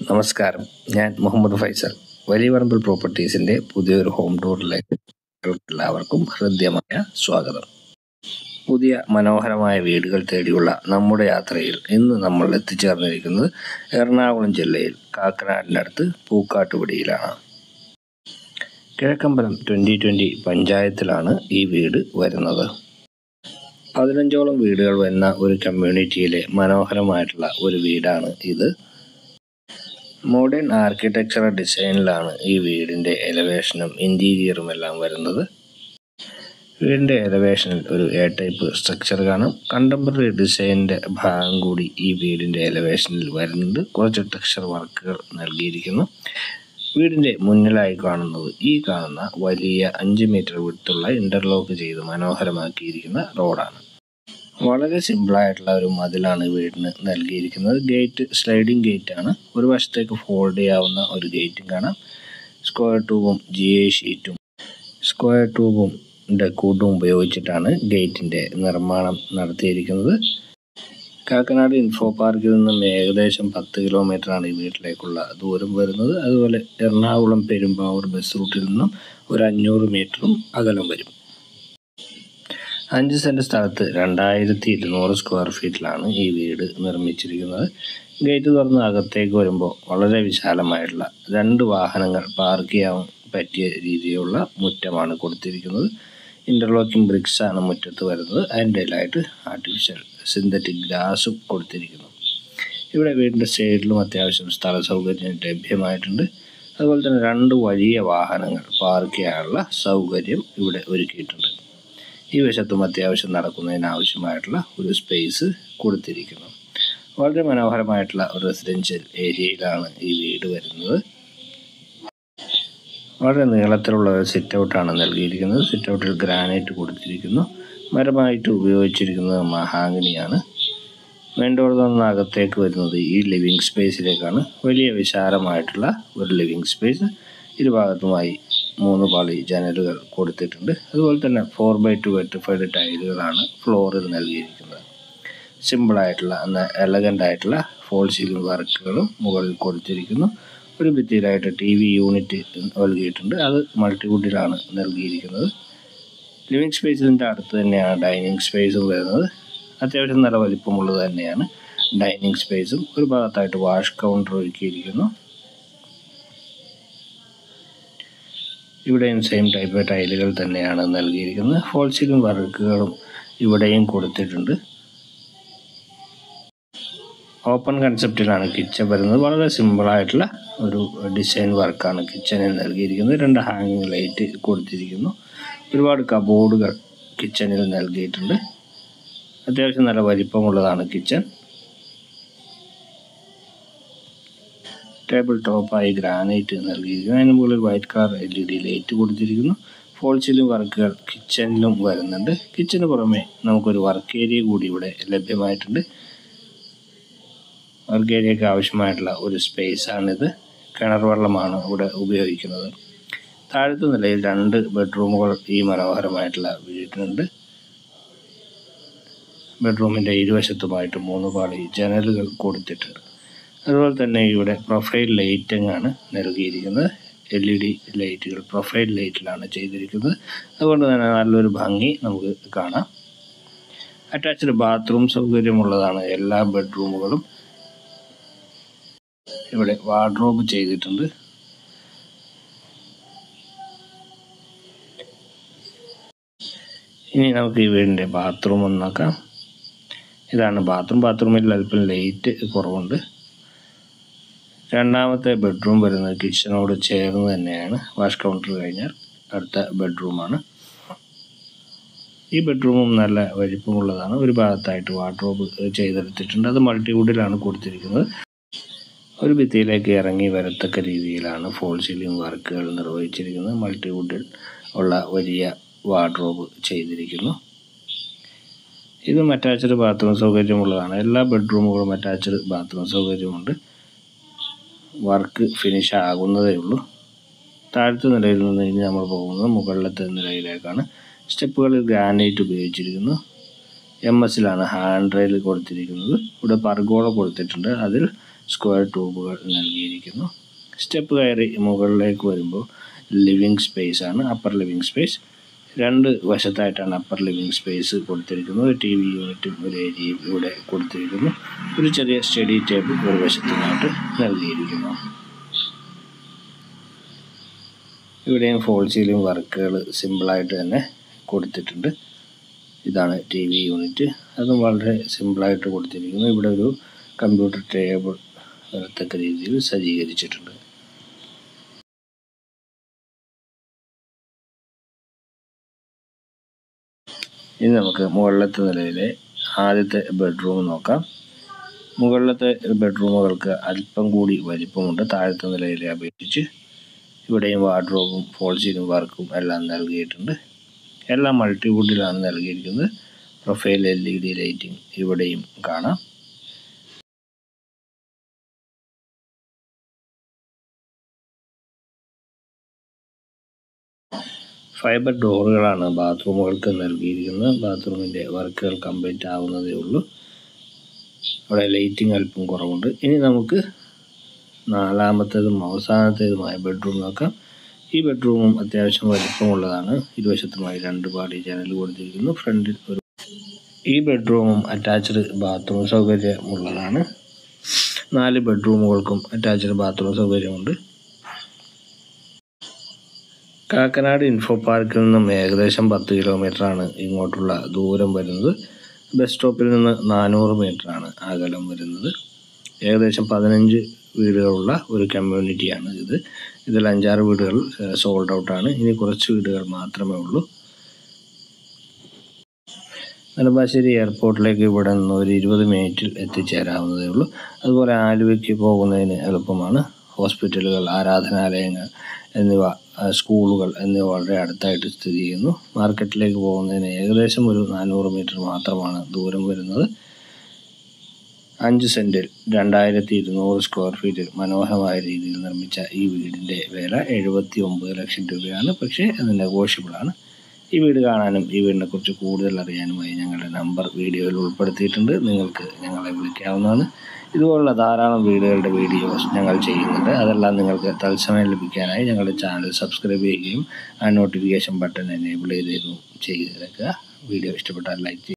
നമസ്കാരം ഞാൻ മുഹമ്മദ് ഫൈസൽ വലിയപറമ്പിൽ പ്രോപ്പർട്ടീസിൻ്റെ പുതിയൊരു ഹോം ടൂറിലേക്ക് എല്ലാവർക്കും ഹൃദ്യമായ സ്വാഗതം പുതിയ മനോഹരമായ വീടുകൾ തേടിയുള്ള നമ്മുടെ യാത്രയിൽ ഇന്ന് നമ്മൾ എത്തിച്ചേർന്നിരിക്കുന്നത് എറണാകുളം ജില്ലയിൽ കാക്കനാടിനടുത്ത് പൂക്കാട്ടുപടിയിലാണ് കിഴക്കമ്പലം ട്വൻ്റി ട്വൻ്റി പഞ്ചായത്തിലാണ് ഈ വീട് വരുന്നത് പതിനഞ്ചോളം വീടുകൾ വരുന്ന ഒരു കമ്മ്യൂണിറ്റിയിലെ മനോഹരമായിട്ടുള്ള ഒരു വീടാണ് ഇത് മോഡേൺ ആർക്കിടെക്ചറൽ ഡിസൈനിലാണ് ഈ വീടിൻ്റെ എലവേഷനും ഇൻറ്റീരിയറും എല്ലാം വരുന്നത് വീടിൻ്റെ എലവേഷനിൽ ഒരു എ ടൈപ്പ് സ്ട്രക്ചർ കാണാം കണ്ടംപററി ഡിസൈനിൻ്റെ ഭാഗം കൂടി ഈ വീടിൻ്റെ എലവേഷനിൽ വരുന്നുണ്ട് കുറച്ച് ടെക്സ്ചർ വർക്കുകൾ നൽകിയിരിക്കുന്നു വീടിൻ്റെ മുന്നിലായി കാണുന്നത് ഈ കാണുന്ന വലിയ അഞ്ച് മീറ്റർ വിട്ടുള്ള ഇൻ്റർലോക്ക് ചെയ്ത് മനോഹരമാക്കിയിരിക്കുന്ന റോഡാണ് വളരെ സിമ്പിളായിട്ടുള്ള ഒരു മതിലാണ് വീടിന് നൽകിയിരിക്കുന്നത് ഗേറ്റ് സ്ലൈഡിംഗ് ഗേറ്റ് ആണ് ഒരു വശത്തേക്ക് ഫോൾഡ് ചെയ്യാവുന്ന ഒരു ഗേറ്റും കാണാം സ്ക്വയർ ട്യൂബും ജി ഐ ഷീറ്റും സ്ക്വയർ ട്യൂബും കൂട്ടും ഉപയോഗിച്ചിട്ടാണ് ഗേറ്റിൻ്റെ നിർമ്മാണം നടത്തിയിരിക്കുന്നത് കാക്കനാട് ഇൻഫോ പാർക്കിൽ നിന്നും ഏകദേശം പത്ത് കിലോമീറ്ററാണ് ഈ വീട്ടിലേക്കുള്ള ദൂരം വരുന്നത് അതുപോലെ എറണാകുളം പെരുമ്പാവൂർ ബസ് റൂട്ടിൽ നിന്നും ഒരു അഞ്ഞൂറ് മീറ്ററും അകലം വരും അഞ്ച് സെൻറ്റ് സ്ഥലത്ത് രണ്ടായിരത്തി ഇരുന്നൂറ് സ്ക്വയർ ഫീറ്റിലാണ് ഈ വീട് നിർമ്മിച്ചിരിക്കുന്നത് ഗേറ്റ് തുറന്ന് അകത്തേക്ക് വരുമ്പോൾ വളരെ വിശാലമായിട്ടുള്ള രണ്ട് വാഹനങ്ങൾ പാർക്ക് ചെയ്യാൻ പറ്റിയ രീതിയിലുള്ള മുറ്റമാണ് കൊടുത്തിരിക്കുന്നത് ഇൻ്റർലോക്കിംഗ് ബ്രിക്സ് ആണ് മുറ്റത്ത് വരുന്നത് അതിൻ്റെ ഇടയിലായിട്ട് ആർട്ടിഫിഷ്യൽ സിന്തറ്റിക് ഗ്രാസും കൊടുത്തിരിക്കുന്നു ഇവിടെ വീടിൻ്റെ സൈഡിലും അത്യാവശ്യം സ്ഥല സൗകര്യം ലഭ്യമായിട്ടുണ്ട് അതുപോലെ തന്നെ രണ്ട് വലിയ വാഹനങ്ങൾ പാർക്ക് ചെയ്യാനുള്ള സൗകര്യം ഇവിടെ ഒരുക്കിയിട്ടുണ്ട് ഈ വശത്തും അത്യാവശ്യം നടക്കുന്നതിന് ആവശ്യമായിട്ടുള്ള ഒരു സ്പേസ് കൊടുത്തിരിക്കുന്നു വളരെ മനോഹരമായിട്ടുള്ള ഒരു റെസിഡൻഷ്യൽ ഏരിയയിലാണ് ഈ വീട് വരുന്നത് വളരെ നീളത്തിലുള്ള ഒരു സിറ്റ് ഔട്ടാണ് നൽകിയിരിക്കുന്നത് സിറ്റ് ഔട്ടിൽ ഗ്രാനൈറ്റ് കൊടുത്തിരിക്കുന്നു മരമായിട്ട് ഉപയോഗിച്ചിരിക്കുന്നത് മഹാഗനിയാണ് മെയിൻ ഡോർ നിന്ന് അകത്തേക്ക് വരുന്നത് ഈ ലിവിങ് സ്പേസിലേക്കാണ് വലിയ വിശാലമായിട്ടുള്ള ഒരു ലിവിങ് സ്പേസ് ഇരുഭാഗത്തുമായി മൂന്ന് പാളി ജനലുകൾ കൊടുത്തിട്ടുണ്ട് അതുപോലെ തന്നെ ഫോർ ബൈ ടു വെട്ടിഫൈഡ് ടൈലുകളാണ് ഫ്ലോറിൽ നൽകിയിരിക്കുന്നത് സിമ്പിളായിട്ടുള്ള എന്നാൽ എലഗൻ്റ് ആയിട്ടുള്ള ഫോൾ സീലിംഗ് വർക്കുകളും മുകളിൽ കൊടുത്തിരിക്കുന്നു ഒരു ഭിത്തിയിലായിട്ട് ടി വി യൂണിറ്റ് നൽകിയിട്ടുണ്ട് അത് മൾട്ടിവുഡിലാണ് നൽകിയിരിക്കുന്നത് ലിവിങ് സ്പേസിൻ്റെ അടുത്ത് തന്നെയാണ് ഡൈനിങ് സ്പേസും വരുന്നത് അത്യാവശ്യം നല്ല വലിപ്പമുള്ളത് തന്നെയാണ് ഡൈനിങ് സ്പേസും ഒരു ഭാഗത്തായിട്ട് വാഷ് കൗണ്ടർ ഒരുക്കിയിരിക്കുന്നു ഇവിടെയും സെയിം ടൈപ്പ് ടൈലുകൾ തന്നെയാണ് നൽകിയിരിക്കുന്നത് ഫോൾ സീലിംഗ് വർക്കുകളും ഇവിടെയും കൊടുത്തിട്ടുണ്ട് ഓപ്പൺ കൺസെപ്റ്റിലാണ് കിച്ചൺ വരുന്നത് വളരെ സിമ്പിളായിട്ടുള്ള ഒരു ഡിസൈൻ വർക്കാണ് കിച്ചണിൽ നൽകിയിരിക്കുന്നത് രണ്ട് ഹാങ്ങിങ് ലൈറ്റ് കൊടുത്തിരിക്കുന്നു ഒരുപാട് കബോർഡുകൾ കിച്ചണിൽ നൽകിയിട്ടുണ്ട് അത്യാവശ്യം നല്ല വലിപ്പമുള്ളതാണ് കിച്ചൺ ടേബിൾ ടോപ്പായി ഗ്രാനൈറ്റ് നൽകിയിരിക്കുന്നു അതിന് മുകളിൽ white colour L E D light കൊടുത്തിരിക്കുന്നു ഫോൾ സീലിംഗ് വർക്കുകൾ കിച്ചണിലും വരുന്നുണ്ട് കിച്ചന് പുറമെ നമുക്കൊരു വർക്ക് ഏരിയ കൂടി ഇവിടെ ലഭ്യമായിട്ടുണ്ട് വർക്ക് ഏരിയയ്ക്ക് ആവശ്യമായിട്ടുള്ള ഒരു സ്പേസാണിത് കിണർ വെള്ളമാണ് ഇവിടെ ഉപയോഗിക്കുന്നത് താഴത്തെ നിലയിൽ രണ്ട് ബെഡ്റൂമുകൾ ഈ മനോഹരമായിട്ടുള്ള വീടിനുണ്ട് ബെഡ്റൂമിൻ്റെ ഇരുവശത്തുമായിട്ട് മൂന്ന് പാളി ജനലുകൾ കൊടുത്തിട്ടുണ്ട് അതുപോലെ തന്നെ ഇവിടെ പ്രൊഫൈൽ ലൈറ്റിംഗ് ആണ് നൽകിയിരിക്കുന്നത് എൽ ഇ ഡി ലൈറ്റുകൾ പ്രൊഫൈൽ ലൈറ്റിലാണ് ചെയ്തിരിക്കുന്നത് അതുകൊണ്ട് തന്നെ നല്ലൊരു ഭംഗി നമുക്ക് കാണാം അറ്റാച്ച്ഡ് ബാത്റൂം സൗകര്യമുള്ളതാണ് എല്ലാ ബെഡ്റൂമുകളും ഇവിടെ വാർഡ്രോബ് ചെയ്തിട്ടുണ്ട് ഇനി നമുക്ക് ഈ വീടിൻ്റെ ബാത്റൂം ഒന്ന് നോക്കാം ഇതാണ് ബാത്റൂം ബാത്റൂമിൽ അല്പം ലൈറ്റ് കുറവുണ്ട് രണ്ടാമത്തെ ബെഡ്റൂം വരുന്നത് കിച്ചണോട് ചേർന്ന് തന്നെയാണ് വാഷ് കൗണ്ടർ കഴിഞ്ഞാൽ അടുത്ത ബെഡ്റൂമാണ് ഈ ബെഡ്റൂമും നല്ല വലിപ്പമുള്ളതാണ് ഒരു ഭാഗത്തായിട്ട് വാർഡ്രോബ് ചെയ്തെടുത്തിട്ടുണ്ട് അത് മൾട്ടിവുഡിലാണ് കൊടുത്തിരിക്കുന്നത് ഒരു ഭിത്തിയിലേക്ക് ഇറങ്ങി വരത്തക്ക രീതിയിലാണ് ഫോൾ സീലിംഗ് വർക്കുകൾ നിർവഹിച്ചിരിക്കുന്നത് മൾട്ടിവുഡിൽ ഉള്ള വലിയ വാർഡ്രോബ് ചെയ്തിരിക്കുന്നു ഇതും അറ്റാച്ച്ഡ് ബാത്റൂം സൗകര്യമുള്ളതാണ് എല്ലാ ബെഡ്റൂമുകളും അറ്റാച്ച്ഡ് ബാത്റൂം സൗകര്യമുണ്ട് വർക്ക് ഫിനിഷ് ആകുന്നതേ ഉള്ളൂ താഴത്തെ നിലയിൽ നിന്ന് ഇനി നമ്മൾ പോകുന്നത് മുകളിലത്തെ നിലയിലേക്കാണ് സ്റ്റെപ്പുകളിൽ ഗ്രാനൈറ്റ് ഉപയോഗിച്ചിരിക്കുന്നു എം എസിലാണ് ഹാൻഡ് റെയിൽ കൊടുത്തിരിക്കുന്നത് ഇവിടെ പർഗോള കൊടുത്തിട്ടുണ്ട് അതിൽ സ്ക്വയർ ട്യൂബുകൾ നൽകിയിരിക്കുന്നു സ്റ്റെപ്പ് കയറി മുകളിലേക്ക് വരുമ്പോൾ ലിവിങ് സ്പേസ് ആണ് അപ്പർ ലിവിങ് സ്പേസ് രണ്ട് വശത്തായിട്ടാണ് അപ്പർ ലിവിങ് സ്പേസ് കൊടുത്തിരിക്കുന്നത് ഒരു ടി വി യൂണിറ്റും ഒരു ഏരിയയും ഇവിടെ കൊടുത്തിരിക്കുന്നു ഒരു ചെറിയ സ്റ്റഡി ടേബിൾ ഒരു വശത്തിനായിട്ട് നൽകിയിരിക്കുന്നു ഇവിടെയും ഫോൾ സീലിംഗ് വർക്കുകൾ സിമ്പിളായിട്ട് തന്നെ കൊടുത്തിട്ടുണ്ട് ഇതാണ് ടി വി യൂണിറ്റ് അതും വളരെ സിമ്പിളായിട്ട് കൊടുത്തിരിക്കുന്നു ഇവിടെ ഒരു കമ്പ്യൂട്ടർ ടേബിൾ വരത്തക്ക രീതിയിൽ സജ്ജീകരിച്ചിട്ടുണ്ട് ഇനി നമുക്ക് മുകളിലത്തെ നിലയിലെ ആദ്യത്തെ ബെഡ്റൂം നോക്കാം മുകളിലത്തെ ബെഡ്റൂമുകൾക്ക് അല്പം കൂടി വലിപ്പമുണ്ട് താഴത്തെ നിലയിലെ അപേക്ഷിച്ച് ഇവിടെയും വാർഡ്രോബും ഫോൾ സീലിംഗ് വർക്കും എല്ലാം നൽകിയിട്ടുണ്ട് എല്ലാം മൾട്ടിവുഡിലാണ് നൽകിയിരിക്കുന്നത് profile L E D lighting ഇവിടെയും കാണാം ഫൈബർ ഡോറുകളാണ് ബാത്റൂമുകൾക്ക് നൽകിയിരിക്കുന്നത് ബാത്റൂമിൻ്റെ വർക്കുകൾ കംപ്ലീറ്റ് ആവുന്നതേ ഉള്ളൂ അവിടെ ലൈറ്റിംഗ് അല്പം കുറവുണ്ട് ഇനി നമുക്ക് നാലാമത്തേതും അവസാനത്തേതുമായ ബെഡ്റൂം നോക്കാം ഈ ബെഡ്റൂമും അത്യാവശ്യം വലിപ്പമുള്ളതാണ് ഇരുവശത്തുമായി രണ്ട് പാടി ജനൽ കൊടുത്തിരിക്കുന്നു ഫ്രണ്ടിൽ ഒരു ഈ ബെഡ്റൂമും അറ്റാച്ച്ഡ് ബാത്റൂം സൗകര്യമുള്ളതാണ് നാല് ബെഡ്റൂമുകൾക്കും അറ്റാച്ച്ഡ് ബാത്റൂം സൗകര്യമുണ്ട് കാക്കനാട് ഇൻഫോ പാർക്കിൽ നിന്നും ഏകദേശം പത്ത് കിലോമീറ്ററാണ് ഇങ്ങോട്ടുള്ള ദൂരം വരുന്നത് ബസ് സ്റ്റോപ്പിൽ നിന്ന് നാനൂറ് മീറ്ററാണ് അകലം വരുന്നത് ഏകദേശം പതിനഞ്ച് വീടുകളുള്ള ഒരു കമ്മ്യൂണിറ്റിയാണ് ഇത് ഇതിൽ അഞ്ചാറ് വീടുകൾ സോൾഡ് ഔട്ടാണ് ഇനി കുറച്ച് വീടുകൾ മാത്രമേ ഉള്ളൂ നെടുമ്പാശ്ശേരി എയർപോർട്ടിലേക്ക് ഇവിടെ നിന്ന് ഒരു ഇരുപത് മിനിറ്റിൽ എത്തിച്ചേരാവുന്നതേ ഉള്ളൂ അതുപോലെ ആലുവയ്ക്ക് പോകുന്നതിന് എളുപ്പമാണ് ഹോസ്പിറ്റലുകൾ ആരാധനാലയങ്ങൾ എന്നിവ സ്കൂളുകൾ എന്നിവ വളരെ അടുത്തായിട്ട് സ്ഥിതി ചെയ്യുന്നു മാർക്കറ്റിലേക്ക് പോകുന്നതിന് ഏകദേശം ഒരു നാനൂറ് മീറ്റർ മാത്രമാണ് ദൂരം വരുന്നത് അഞ്ച് സെൻറ്റിൽ രണ്ടായിരത്തി ഇരുന്നൂറ് സ്ക്വയർ ഫീറ്റിൽ മനോഹരമായ രീതിയിൽ നിർമ്മിച്ച ഈ വീടിൻ്റെ വില എഴുപത്തി ഒമ്പത് ലക്ഷം രൂപയാണ് പക്ഷേ അത് നെഗോഷ്യബിളാണ് ഈ വീട് കാണാനും ഈ വീടിനെ കുറിച്ച് കൂടുതൽ അറിയാനുമായി ഞങ്ങളുടെ നമ്പർ വീഡിയോയിൽ ഉൾപ്പെടുത്തിയിട്ടുണ്ട് നിങ്ങൾക്ക് ഞങ്ങളെ വിളിക്കാവുന്നതാണ് ഇതുപോലുള്ള ധാരാളം വീടുകളുടെ വീഡിയോസ് ഞങ്ങൾ ചെയ്യുന്നുണ്ട് അതെല്ലാം നിങ്ങൾക്ക് തത്സമയം ലഭിക്കാനായി ഞങ്ങളുടെ ചാനൽ സബ്സ്ക്രൈബ് ചെയ്യുകയും ആ നോട്ടിഫിക്കേഷൻ ബട്ടൺ എനേബിൾ ചെയ്തേക്കും ചെയ്തേക്കുക വീഡിയോ ഇഷ്ടപ്പെട്ടാൽ ലൈക്ക് ചെയ്യുക